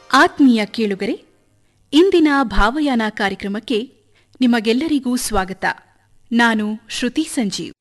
ಆತ್ಮೀಯ ಕೇಳುಗರೆ ಇಂದಿನ ಭಾವಯಾನ ಕಾರ್ಯಕ್ರಮಕ್ಕೆ ನಿಮಗೆಲ್ಲರಿಗೂ ಸ್ವಾಗತ ನಾನು ಶ್ರುತಿ ಸಂಜೀವ್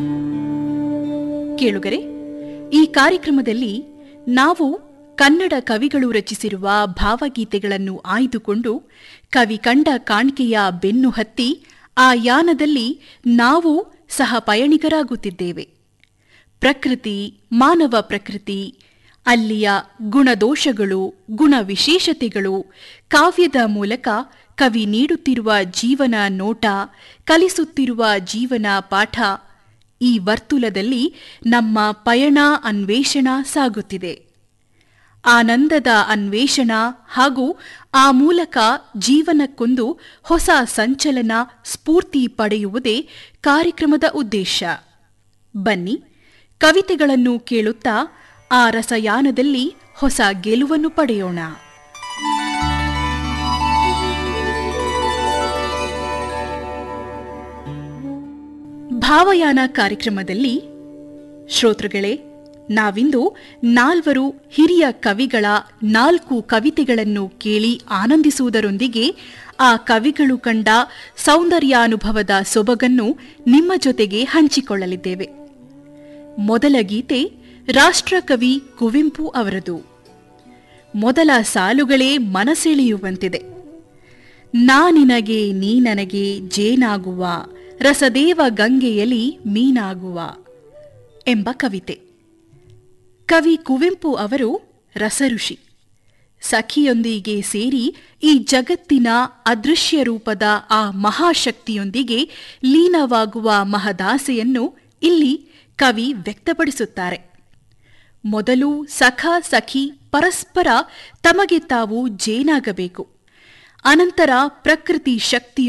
ಕೇಳುಗರೆ ಈ ಕಾರ್ಯಕ್ರಮದಲ್ಲಿ ನಾವು ಕನ್ನಡ ಕವಿಗಳು ರಚಿಸಿರುವ ಭಾವಗೀತೆಗಳನ್ನು ಆಯ್ದುಕೊಂಡು ಕವಿ ಕಂಡ ಕಾಣಿಕೆಯ ಬೆನ್ನು ಹತ್ತಿ ಆ ಯಾನದಲ್ಲಿ ನಾವು ಸಹ ಪಯಣಿಗರಾಗುತ್ತಿದ್ದೇವೆ ಪ್ರಕೃತಿ ಮಾನವ ಪ್ರಕೃತಿ ಅಲ್ಲಿಯ ಗುಣದೋಷಗಳು ಗುಣ ವಿಶೇಷತೆಗಳು ಕಾವ್ಯದ ಮೂಲಕ ಕವಿ ನೀಡುತ್ತಿರುವ ಜೀವನ ನೋಟ ಕಲಿಸುತ್ತಿರುವ ಜೀವನ ಪಾಠ ಈ ವರ್ತುಲದಲ್ಲಿ ನಮ್ಮ ಪಯಣ ಅನ್ವೇಷಣ ಸಾಗುತ್ತಿದೆ ಆನಂದದ ಅನ್ವೇಷಣ ಹಾಗೂ ಆ ಮೂಲಕ ಜೀವನಕ್ಕೊಂದು ಹೊಸ ಸಂಚಲನ ಸ್ಫೂರ್ತಿ ಪಡೆಯುವುದೇ ಕಾರ್ಯಕ್ರಮದ ಉದ್ದೇಶ ಬನ್ನಿ ಕವಿತೆಗಳನ್ನು ಕೇಳುತ್ತಾ ಆ ರಸಯಾನದಲ್ಲಿ ಹೊಸ ಗೆಲುವನ್ನು ಪಡೆಯೋಣ ಭಾವಯಾನ ಕಾರ್ಯಕ್ರಮದಲ್ಲಿ ಶ್ರೋತೃಗಳೇ ನಾವಿಂದು ನಾಲ್ವರು ಹಿರಿಯ ಕವಿಗಳ ನಾಲ್ಕು ಕವಿತೆಗಳನ್ನು ಕೇಳಿ ಆನಂದಿಸುವುದರೊಂದಿಗೆ ಆ ಕವಿಗಳು ಕಂಡ ಸೌಂದರ್ಯಾನುಭವದ ಸೊಬಗನ್ನು ನಿಮ್ಮ ಜೊತೆಗೆ ಹಂಚಿಕೊಳ್ಳಲಿದ್ದೇವೆ ಮೊದಲ ಗೀತೆ ರಾಷ್ಟ್ರಕವಿ ಕುವೆಂಪು ಅವರದು ಮೊದಲ ಸಾಲುಗಳೇ ಮನಸೆಳೆಯುವಂತಿದೆ ನಾನಿನಗೆ ನೀ ನನಗೆ ಜೇನಾಗುವ ರಸದೇವ ಗಂಗೆಯಲಿ ಮೀನಾಗುವ ಎಂಬ ಕವಿತೆ ಕವಿ ಕುವೆಂಪು ಅವರು ರಸಋಷಿ ಸಖಿಯೊಂದಿಗೆ ಸೇರಿ ಈ ಜಗತ್ತಿನ ಅದೃಶ್ಯ ರೂಪದ ಆ ಮಹಾಶಕ್ತಿಯೊಂದಿಗೆ ಲೀನವಾಗುವ ಮಹದಾಸೆಯನ್ನು ಇಲ್ಲಿ ಕವಿ ವ್ಯಕ್ತಪಡಿಸುತ್ತಾರೆ ಮೊದಲು ಸಖ ಸಖಿ ಪರಸ್ಪರ ತಮಗೆ ತಾವು ಜೇನಾಗಬೇಕು ಅನಂತರ ಪ್ರಕೃತಿ ಶಕ್ತಿಯು